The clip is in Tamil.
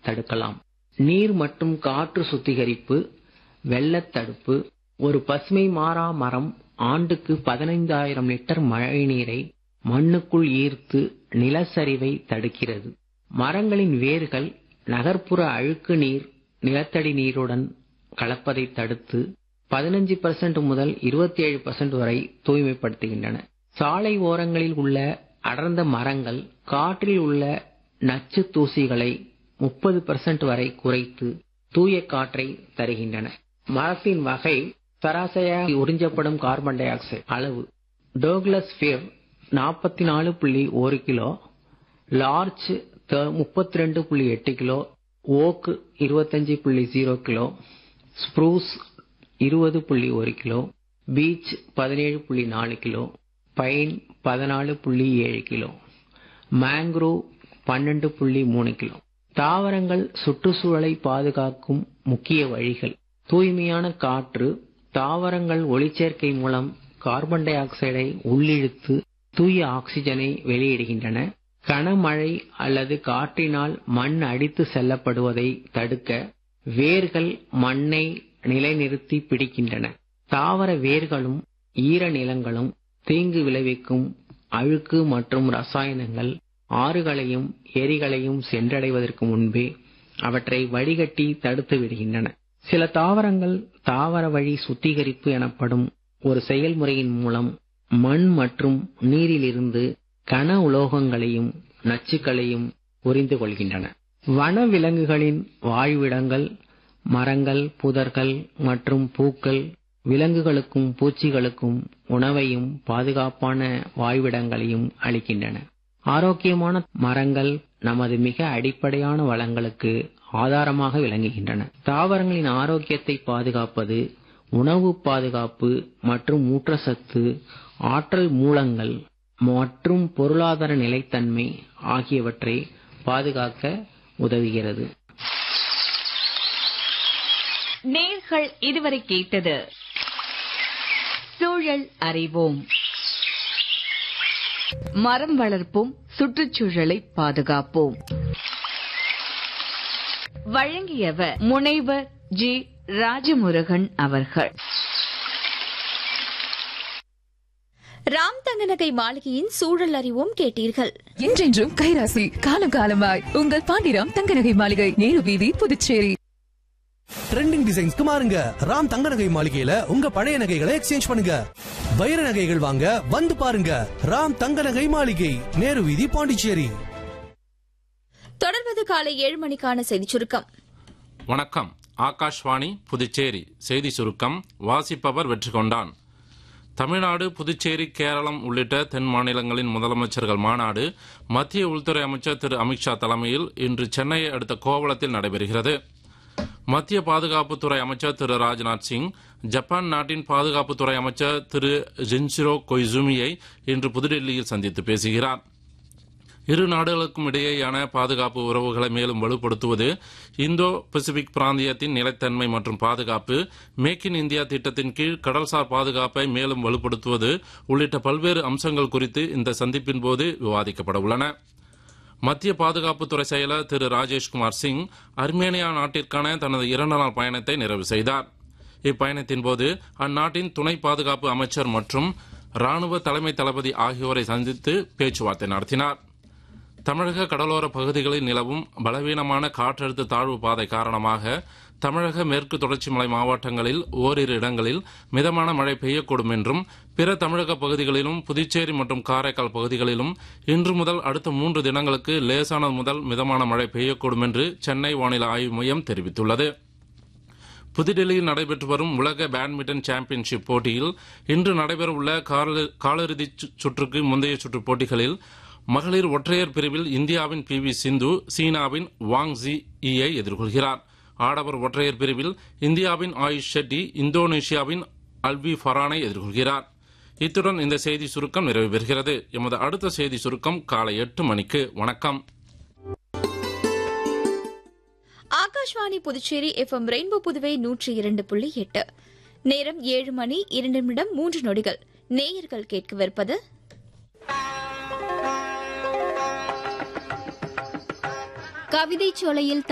தடுக்கலாம் நீர் மற்றும் காற்று சுத்திகரிப்பு வெள்ளத் தடுப்பு ஒரு பசுமை மாறா மரம் ஆண்டுக்கு பதினைந்தாயிரம் லிட்டர் மழைநீரை மண்ணுக்குள் ஈர்த்து நிலச்சரிவை தடுக்கிறது மரங்களின் வேர்கள் நகர்ப்புற அழுக்கு நீர் நிலத்தடி நீருடன் கலப்பதை தடுத்து பதினஞ்சு பர்சன்ட் முதல் இருபத்தி ஏழு பர்சன்ட் வரை தூய்மைப்படுத்துகின்றன சாலை ஓரங்களில் உள்ள அடர்ந்த மரங்கள் காற்றில் உள்ள நச்சு தூசிகளை முப்பது பர்சன்ட் வரை குறைத்து தூய காற்றை தருகின்றன மரத்தின் வகை சராசரியாக உறிஞ்சப்படும் கார்பன் டை ஆக்சைடு அளவு டோக்லஸ் ஃபிர் நாற்பத்தி நாலு புள்ளி ஒரு கிலோ லார்ச் முப்பத்தி ரெண்டு புள்ளி எட்டு கிலோ ஓக் இருபத்தஞ்சு புள்ளி ஜீரோ கிலோ ஸ்ப்ரூஸ் இருபது புள்ளி ஒரு கிலோ பீச் பதினேழு புள்ளி நாலு கிலோ பைன் பதினாலு புள்ளி ஏழு கிலோ மேங்க்ரோவ் பன்னெண்டு புள்ளி மூணு கிலோ தாவரங்கள் சுற்றுச்சூழலை பாதுகாக்கும் முக்கிய வழிகள் தூய்மையான காற்று தாவரங்கள் ஒளிச்சேர்க்கை மூலம் கார்பன் டை ஆக்சைடை உள்ளிழுத்து தூய ஆக்சிஜனை வெளியிடுகின்றன கனமழை அல்லது காற்றினால் மண் அடித்து செல்லப்படுவதை தடுக்க வேர்கள் மண்ணை நிலைநிறுத்தி பிடிக்கின்றன தாவர வேர்களும் ஈர நிலங்களும் தீங்கு விளைவிக்கும் அழுக்கு மற்றும் ரசாயனங்கள் ஆறுகளையும் ஏரிகளையும் சென்றடைவதற்கு முன்பே அவற்றை வடிகட்டி தடுத்து விடுகின்றன சில தாவரங்கள் தாவர வழி சுத்திகரிப்பு எனப்படும் ஒரு செயல்முறையின் மூலம் மண் மற்றும் நீரிலிருந்து கன உலோகங்களையும் நச்சுக்களையும் உறிந்து கொள்கின்றன வன விலங்குகளின் வாழ்விடங்கள் மரங்கள் புதர்கள் மற்றும் பூக்கள் விலங்குகளுக்கும் பூச்சிகளுக்கும் உணவையும் பாதுகாப்பான வாழ்விடங்களையும் அளிக்கின்றன ஆரோக்கியமான மரங்கள் நமது மிக அடிப்படையான வளங்களுக்கு ஆதாரமாக விளங்குகின்றன தாவரங்களின் ஆரோக்கியத்தை பாதுகாப்பது உணவு பாதுகாப்பு மற்றும் ஊட்டச்சத்து ஆற்றல் மூலங்கள் மற்றும் பொருளாதார நிலைத்தன்மை ஆகியவற்றை பாதுகாக்க உதவுகிறது நேர்கள் இதுவரை கேட்டது சூழல் அறிவோம் மரம் வளர்ப்போம் சுற்றுச்சூழலை பாதுகாப்போம் வழங்கியவர் முனைவர் ஜி ராஜமுருகன் அவர்கள் ராம் தங்கநகை மாளிகையின் சூழல் அறிவோம் கேட்டீர்கள் என்றென்றும் கைராசி காலம் காலமாய் உங்கள் பாண்டிராம் தங்கநகை மாளிகை நேரு வீதி புதுச்சேரி ட்ரெண்டிங் டிசைன்ஸ்க்கு மாறுங்க ராம் தங்க நகை மாளிகையில உங்க பழைய நகைகளை எக்ஸ்சேஞ்ச் பண்ணுங்க வைர நகைகள் வாங்க வந்து பாருங்க ராம் தங்க நகை மாளிகை நேரு வீதி பாண்டிச்சேரி தொடர்வது காலை ஏழு மணிக்கான செய்திச் சுருக்கம் வணக்கம் ஆகாஷ்வாணி புதுச்சேரி செய்தி சுருக்கம் வாசிப்பவர் வெற்றி கொண்டான் தமிழ்நாடு புதுச்சேரி கேரளம் உள்ளிட்ட தென் மாநிலங்களின் முதலமைச்சர்கள் மாநாடு மத்திய உள்துறை அமைச்சர் திரு அமித்ஷா தலைமையில் இன்று சென்னையை அடுத்த கோவளத்தில் நடைபெறுகிறது மத்திய பாதுகாப்புத்துறை அமைச்சர் திரு ராஜ்நாத் சிங் ஜப்பான் நாட்டின் பாதுகாப்புத்துறை அமைச்சர் திரு ஜின்சிரோ கொய்சுமியை இன்று புதுடெல்லியில் சந்தித்து பேசுகிறார் இரு நாடுகளுக்கும் இடையேயான பாதுகாப்பு உறவுகளை மேலும் வலுப்படுத்துவது இந்தோ பசிபிக் பிராந்தியத்தின் நிலைத்தன்மை மற்றும் பாதுகாப்பு மேக் இன் இந்தியா திட்டத்தின் கீழ் கடல்சார் பாதுகாப்பை மேலும் வலுப்படுத்துவது உள்ளிட்ட பல்வேறு அம்சங்கள் குறித்து இந்த சந்திப்பின் போது விவாதிக்கப்பட உள்ளன மத்திய பாதுகாப்புத்துறை செயலர் திரு ராஜேஷ்குமார் சிங் அர்மேனியா நாட்டிற்கான தனது இரண்டு நாள் பயணத்தை நிறைவு செய்தார் இப்பயணத்தின் போது அந்நாட்டின் துணை பாதுகாப்பு அமைச்சர் மற்றும் ராணுவ தலைமை தளபதி ஆகியோரை சந்தித்து பேச்சுவார்த்தை நடத்தினார் தமிழக கடலோர பகுதிகளில் நிலவும் பலவீனமான காற்றழுத்த தாழ்வு பாதை காரணமாக தமிழக மேற்கு தொடர்ச்சி மலை மாவட்டங்களில் ஓரிரு இடங்களில் மிதமான மழை பெய்யக்கூடும் என்றும் பிற தமிழக பகுதிகளிலும் புதுச்சேரி மற்றும் காரைக்கால் பகுதிகளிலும் இன்று முதல் அடுத்த மூன்று தினங்களுக்கு லேசானது முதல் மிதமான மழை பெய்யக்கூடும் என்று சென்னை வானிலை ஆய்வு மையம் தெரிவித்துள்ளது புதுடெல்லியில் நடைபெற்று வரும் உலக பேட்மிண்டன் சாம்பியன்ஷிப் போட்டியில் இன்று நடைபெறவுள்ள காலிறுதி சுற்றுக்கு முந்தைய சுற்று போட்டிகளில் மகளிர் ஒற்றையர் பிரிவில் இந்தியாவின் பி வி சிந்து சீனாவின் வாங் ஜி யை எதிர்கொள்கிறார் ஆடவர் ஒற்றையர் பிரிவில் இந்தியாவின் ஆயுஷ் ஷெட்டி இந்தோனேஷியாவின் அல்வி ஃபரானை எதிர்கொள்கிறார் இத்துடன் இந்த செய்தி சுருக்கம் நிறைவு பெறுகிறது எமது அடுத்த செய்தி சுருக்கம் காலை எட்டு மணிக்கு வணக்கம் ஆகாஷ்வாணி புதுச்சேரி எஃப்எம் ரெயின்போ புதுவை நூற்றி இரண்டு புள்ளி எட்டு நேரம் ஏழு மணி இரண்டு நிமிடம் மூன்று நொடிகள் நேயர்கள் கேட்கவிருப்பது கவிதை சோலையில்